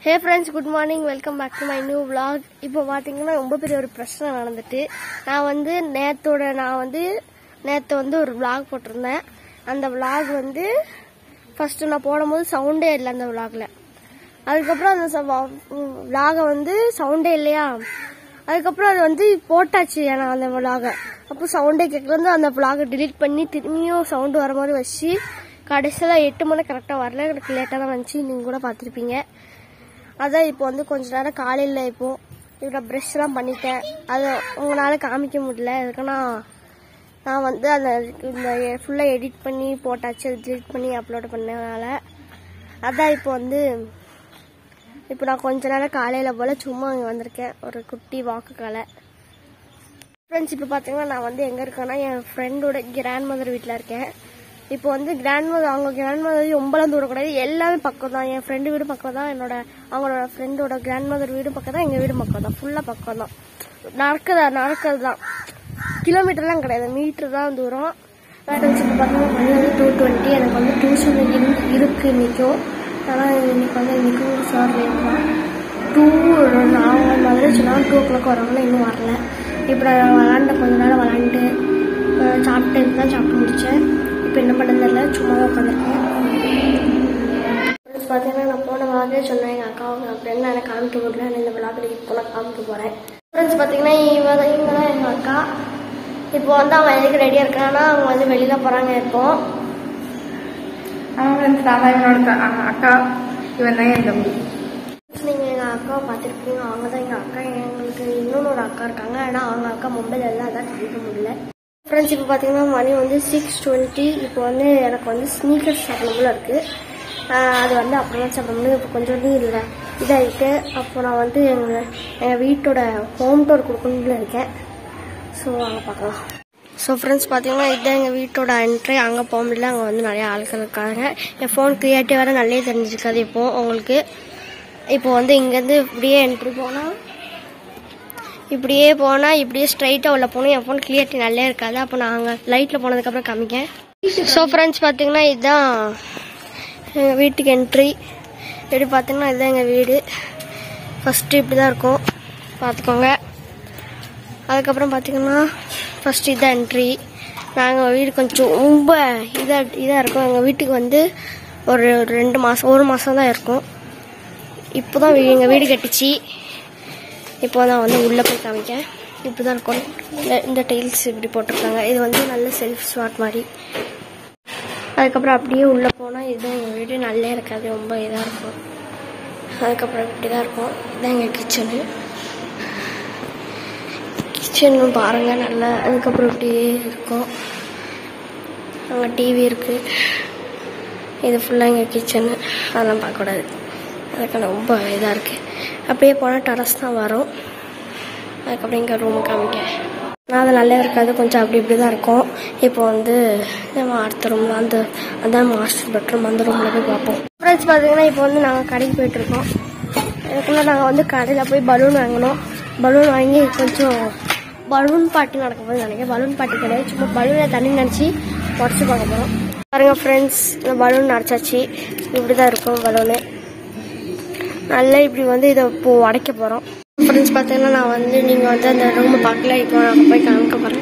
Hey friends good morning welcome back to my new vlog இப்போ பார்த்தீங்கன்னா ரொம்ப பெரிய ஒரு பிரச்சனை நடந்துட்டு நான் வந்து நேத்தோட நான் வந்து நேற்று வந்து ஒரு vlog போட்டிருந்தேன் அந்த vlog வந்து ஃபஸ்ட்டு நான் போடும்போது சவுண்டே இல்லை அந்த vlogல அதுக்கப்புறம் அந்த vlog வந்து சவுண்டே இல்லையா அதுக்கப்புறம் அது வந்து போட்டாச்சு நான் அந்த vlog அப்போ சவுண்டே கேட்கல அந்த vlog delete பண்ணி திரும்பியும் சவுண்டு வர மாதிரி வச்சு கடைசியில் எட்டு மணி கரெக்டாக வரல எனக்கு லேட்டாக தான் வந்துச்சு நீங்கள் கூட பார்த்துருப்பீங்க அதான் இப்போ வந்து கொஞ்ச நேரம் காலையில் இப்போ இவ்வளோ ப்ரெஷ்லாம் பண்ணிட்டேன் அதை உங்களால் காமிக்க முடியல எதுக்குன்னா நான் வந்து அந்த இந்த ஃபுல்லாக எடிட் பண்ணி போட்டாச்சு அது delete பண்ணி அப்லோட் பண்ணதுனால அதான் இப்போ வந்து இப்போ நான் கொஞ்ச நேரம் காலையில் போல் சும்மா இங்கே வந்திருக்கேன் ஒரு குட்டி வாக்குக்கால ஃப்ரெண்ட்ஸ் இப்போ பார்த்தீங்கன்னா நான் வந்து எங்கே இருக்கேன்னா என் ஃப்ரெண்டோட கிராண்ட் மதர் வீட்டில் இருக்கேன் இப்போ வந்து கிராண்ட் மதர் அவங்க கிராண்ட் மதர் ரொம்பலாம் தூரம் கிடையாது எல்லாமே பக்கம் தான் என் ஃப்ரெண்டு வீடு பக்கம் தான் என்னோட அவங்களோட ஃப்ரெண்டோட கிராண்ட் மதர் வீடும் பக்கம் தான் எங்கள் வீடு பக்கம் தான் ஃபுல்லாக பக்கம் தான் நடக்குதா நடக்கிறது தான் கிலோமீட்டர்லாம் கிடையாது மீட்டர் தான் தூரம் ஃப்ரெண்ட்ஸ் இப்போ பார்த்தீங்கன்னா மணி வந்து டூ டுவெண்ட்டி எனக்கு வந்து டியூஷன் இருக்கு இன்றைக்கும் ஆனால் இன்னைக்கு வந்து இன்றைக்கும் சார் இருப்பான் டூ நான் மதுரை சொன்னால் டூ ஓ கிளாக் வரவங்கள இன்னும் வரல இப்போ நான் விளாண்ட கொஞ்ச நேரம் விளாண்டு அஹ் சாப்பிட்டு தான் சாப்பிட்டு முடித்தேன் இப்போ என்ன பண்ணது தெரியல சும்மா தான் உட்காந்துருக்கேன் பார்த்தீங்கன்னா நான் போன வாரே சொன்னேன் எங்கள் அக்கா அவங்க ஃப்ரெண்ட் எனக்கு காமிக்க முடியல நான் இந்த விளாட்டுக்கு இப்போ நான் காமிக்க போகிறேன் ஃப்ரெண்ட்ஸ் பார்த்தீங்கன்னா இவ தான் இவங்க தான் எங்கள் அக்கா இப்போ வந்து அவன் எதுக்கு ரெடியாக இருக்கான்னா அவங்க வந்து வெளியில் போகிறாங்க இப்போ அவன் ஃப்ரெண்ட்ஸ் நான் தான் என்னோட த- அ- அக்கா இவன் தான் என் தம்பி நீங்கள் எங்கள் அக்காவை பார்த்துருப்பீங்க அவங்க தான் எங்கள் அக்கா எங்களுக்கு இன்னொன்று ஒரு அக்கா இருக்காங்க ஆனால் அவங்க அக்கா மொபைல் எல்லாம் அதான் காமிக்க முடியல ஃப்ரெண்ட்ஸ் இப்போ பார்த்தீங்கன்னா மணி வந்து சிக்ஸ் டுவெண்ட்டி இப்போ வந்து எனக்கு வந்து ஸ்னீக்கர்ஸ் சாப்பிடணும்ல இருக்குது அது வந்து அப்புறமா சாப்பிடணும் இப்போ கொஞ்சம் இல்லை இதாகிட்டு அப்போ நான் வந்து எங்கள் எங்கள் வீட்டோட ஹோம் டோர் கொடுக்கணும்ல இருக்கேன் ஸோ அங்கே பார்க்கலாம் ஸோ ஃப்ரெண்ட்ஸ் பார்த்தீங்கன்னா இதுதான் எங்கள் வீட்டோட என்ட்ரி அங்கே போக முடியல அங்கே வந்து நிறைய ஆட்கள் இருக்காங்க என் ஃபோன் கிளியாரிட்டி வேறு நல்லே தெரிஞ்சிருக்காது இப்போது உங்களுக்கு இப்போ வந்து இங்கேருந்து இப்படியே என்ட்ரி போனால் இப்படியே போனால் இப்படியே ஸ்ட்ரைட்டாக உள்ள போகணும் என் ஃபோன் கிளியாரிட்டி நல்லா இருக்காது அப்போ நாங்கள் லைட்டில் போனதுக்கப்புறம் காமிக்கேன் ஸோ ஃப்ரெண்ட்ஸ் பார்த்தீங்கன்னா இதுதான் எங்கள் வீட்டுக்கு என்ட்ரி இப்படி பார்த்தீங்கன்னா இதுதான் எங்கள் வீடு ஃபஸ்ட்டு இப்படி தான் இருக்கும் பார்த்துக்கோங்க அதுக்கப்புறம் பார்த்தீங்கன்னா ஃபஸ்ட்டு இதான் என்ட்ரி நாங்கள் வீடு கொஞ்சம் ரொம்ப இதாக இதாக இருக்கும் எங்கள் வீட்டுக்கு வந்து ஒரு ஒரு ரெண்டு மாதம் ஒரு மாதம் தான் இருக்கும் இப்போ தான் எங்கள் வீடு கட்டுச்சு இப்போ நான் வந்து உள்ளே போய் காமிக்கேன் இப்படி தான் இருக்கும் இந்த இந்த டைல்ஸ் இப்படி போட்டிருக்காங்க இது வந்து நல்ல செல்ஃப் ஸ்மார்ட் மாதிரி அதுக்கப்புறம் அப்படியே உள்ளே போனால் இதுதான் எங்கள் வீடு நல்லா இருக்காது ரொம்ப இதாக இருக்கும் அதுக்கப்புறம் இப்படி தான் இருக்கும் இதுதான் எங்கள் கிச்சனு கிச்சன் பாருங்கள் நல்லா அதுக்கப்புறம் இப்படியே இருக்கும் அங்கே டிவி இருக்குது இது ஃபுல்லாக எங்கள் கிச்சனு அதெல்லாம் பார்க்கக்கூடாது அதுக்கான ரொம்ப இதாக இருக்குது அப்படியே போனால் டெரஸ் தான் வரும் அதுக்கப்புறம் இங்கே ரூம் காமிக்க நான் அது நல்லா இருக்காது கொஞ்சம் அப்படி இப்படி தான் இருக்கும் இப்போ வந்து நம்ம அடுத்த ரூம் அந்த அதான் மாஸ்டர் பெட்ரூம் அந்த ரூமில் போய் பார்ப்போம் ஃப்ரெண்ட்ஸ் பார்த்தீங்கன்னா இப்போ வந்து நாங்கள் கடைக்கு போயிட்டுருக்கோம் அதுக்குள்ளே நாங்கள் வந்து கடையில் போய் பலூன் வாங்கினோம் பலூன் வாங்கி கொஞ்சம் பலூன் பார்ட்டி நடக்கும்போது நினைக்கிறேன் பலூன் பார்ட்டி கிடையாது சும்மா பலூனை தண்ணி நினச்சி உடச்சி பார்க்க போகிறோம் பாருங்க ஃப்ரெண்ட்ஸ் இந்த பலூன் அடைச்சாச்சு இப்படி தான் இருக்கும் பலூனு நல்லா இப்படி வந்து இதை இப்போ உடைக்க போகிறோம் ஃப்ரெண்ட்ஸ் பார்த்தீங்கன்னா நான் வந்து நீங்கள் வந்து அந்த ரூமை பார்க்கல இப்போ நான் போய் காமிக்க போகிறேன்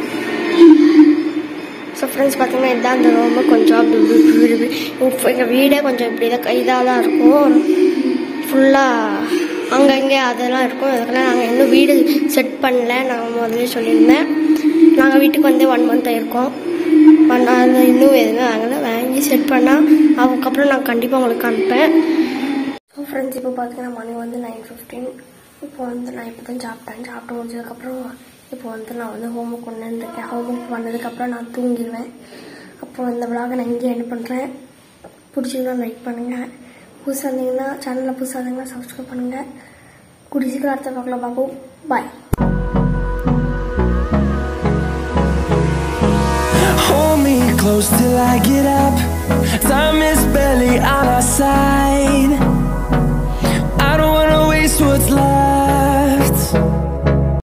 ஸோ ஃப்ரெண்ட்ஸ் பார்த்தீங்கன்னா இதுதான் அந்த ரூமு கொஞ்சம் அப்படி இப்படி இப்படி இப்படி இப்போ எங்கள் வீடே கொஞ்சம் இப்படி தான் இதாக தான் இருக்கும் ஃபுல்லாக அங்கங்கே அதெல்லாம் இருக்கும் அதுக்கெல்லாம் நாங்கள் இன்னும் வீடு செட் பண்ணல நான் முதல்ல சொல்லியிருந்தேன் நாங்கள் வீட்டுக்கு வந்து ஒன் மந்த் ஆயிருக்கோம் ஒன் அது இன்னும் எதுவுமே வாங்கலை வாங்கி செட் பண்ணால் அதுக்கப்புறம் நான் கண்டிப்பாக உங்களுக்கு அனுப்பேன் ஸோ ஃப்ரெண்ட்ஸ் இப்போ பார்த்தீங்கன்னா மணி வந்து நைன் ஃபிஃப்டீன் இப்போ வந்து நான் இப்போ தான் சாப்பிட்டேன் சாப்பிட்டு முடிச்சதுக்கப்புறம் இப்போ வந்து நான் வந்து ஹோம் ஒர்க் கொண்டு வந்துருக்கேன் ஹோம் ஒர்க் பண்ணதுக்கப்புறம் நான் தூங்கிடுவேன் அப்போ இந்த விலாக நான் இங்கே என்ன பண்ணுறேன் பிடிச்சிருந்தா லைக் பண்ணுங்கள் புதுசாக இருந்தீங்கன்னா சேனலில் புதுசாக இருந்தீங்கன்னா சப்ஸ்கிரைப் பண்ணுங்கள் கூடிய சீக்கிரம் அடுத்த பார்க்கலாம் பார்ப்போம் பாய் Hold me close till I get up. Time is barely on our side. I don't wanna waste what's left.